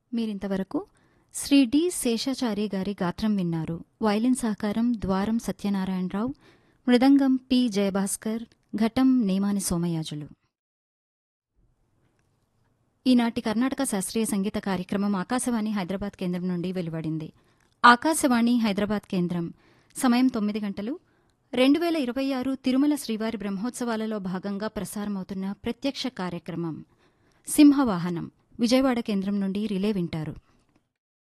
మీరింతవరకు శ్రీ డి శేషాచారి గారి గాత్రం విన్నారు వైలిన్ సహకారం ద్వారం సత్యనారాయణరావు మృదంగం పి జయభాస్కర్ ఘటం నేమాని సోమయాజులు ఈనాటి కర్ణాటక శాస్త్రీయ సంగీత కార్యక్రమం ఆకాశవాణి హైదరాబాద్ కేంద్రం నుండి వెలువడింది ఆకాశవాణి హైదరాబాద్ కేంద్రం సమయం తొమ్మిది గంటలు రెండు వేల ఇరవై ఆరు తిరుమల శ్రీవారి బ్రహ్మోత్సవాలలో భాగంగా ప్రసారమవుతున్న ప్రత్యక్ష కార్యక్రమం సింహవాహనం విజయవాడ కేంద్రం నుండి రిలే వింటారు